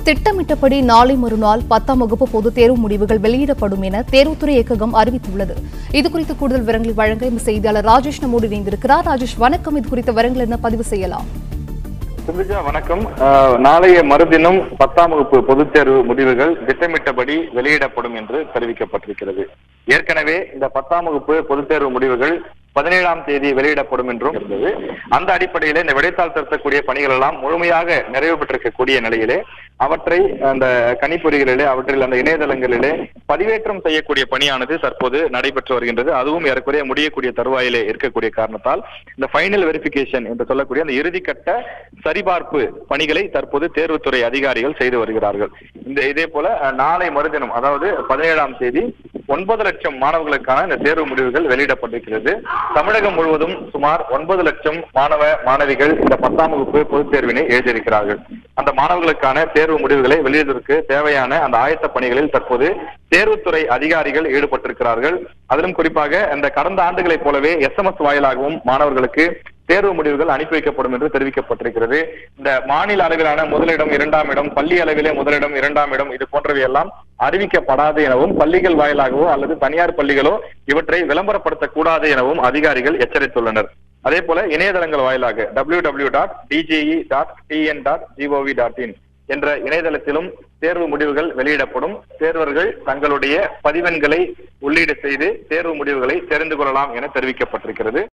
திட்டமிட்டபடி நாளை மறுநாள் பத்தாம் வகுப்பு பொதுத் தேர்வு முடிவுகள் வெளியிடப்படும் என தேர்வுத்துறை இயக்ககம் அறிவித்துள்ளது இதுகுறித்து கூடுதல் விவரங்களை வழங்க எமது செய்தியாளர் ராஜேஷ் நம்மோடு இணைந்திருக்கிறார் ராஜேஷ் வணக்கம் இது குறித்த விவரங்கள் என்ன பதிவு செய்யலாம் சிந்துஜா வணக்கம் அஹ், நாளைய மறுதினம் பத்தாம் வகுப்பு பொதுத் தேர்வு முடிவுகள் திட்டமிட்டபடி வெளியிடப்படும் என்று தெரிவிக்கப்பட்டிருக்கிறது ஏற்கனவே இந்த பத்தாம் வகுப்பு பொதுத் தேர்வு முடிவுகள் பதினேழாம் தேதி வெளியிடப்படும் என்றும் இருந்தது அந்த அடிப்படையிலே இந்த விடைத்தாள் திருத்தக்கூடிய பணிகள் எல்லாம் முழுமையாக நிறைவு பெற்றிருக்கக்கூடிய நிலையிலே அவற்றை அந்த கணிப்பொறிகளிலே அவற்றில் அந்த இணையதளங்களிலே பதிவேற்றம் செய்யக்கூடிய பணியானது தற்போது நடைபெற்று வருகின்றது அதுவும் ஏறக்குறைய முடியக்கூடிய தருவாயிலே இருக்கக்கூடிய காரணத்தால் இந்த ஃபைனல் வெரிஃபிகேஷன் என்று சொல்லக்கூடிய அந்த இறுதிக்கட்ட சரிபார்ப்பு பணிகளை தற்போது தேர்வுத்துறை அதிகாரிகள் செய்து வருகிறார்கள் இந்த இதே போல அஹ், நாளை மறுதினம் அதாவது பதினேழாம் தேதி ஒன்பது லட்சம் மாணவர்களுக்கான இந்த தேர்வு முடிவுகள் வெளியிடப்பட்டிருக்கிறது தமிழகம் முழுவதும் சுமார் ஒன்பது லட்சம் மாணவ மாணவிகள் இந்த பத்தாம் வகுப்பு பொதுத் தேர்வினை எழுதியிருக்கிறார்கள் அந்த மாணவர்களுக்கான தேர்வு முடிவுகளை வெளியிடுவதற்கு தேவையான அந்த ஆயத்த பணிகளில் தற்போது தேர்வுத்துறை அதிகாரிகள் ஈடுபட்டிருக்கிறார்கள் அதிலும் குறிப்பாக இந்த கடந்த ஆண்டுகளைப் போலவே எஸ்எம்எஸ் வாயிலாகவும் மாணவர்களுக்கு தேர்வு முடிவுகள் அனுப்பி வைக்கப்படும் என்று தெரிவிக்கப்பட்டிருக்கிறது இந்த மாநில அளவிலான முதலிடம் இரண்டாம் இடம் பள்ளி அளவிலே முதலிடம் இரண்டாம் இடம் இது போன்றவை எல்லாம் அறிவிக்கப்படாது எனவும் பள்ளிகள் வாயிலாகவோ அல்லது தனியார் பள்ளிகளோ இவற்றை விளம்பரப்படுத்தக்கூடாது எனவும் அதிகாரிகள் எச்சரித்துள்ளனர் அதே போல இணையதளங்கள் வாயிலாக W W dot DGE dot TN dot GOV dot in என்ற இணையதளத்திலும் தேர்வு முடிவுகள் வெளியிடப்படும் தேர்வர்கள் தங்களுடைய பதிவெண்களை உள்ளீடு செய்து தேர்வு முடிவுகளை தெரிந்து கொள்ளலாம் என தெரிவிக்கப்பட்டிருக்கிறது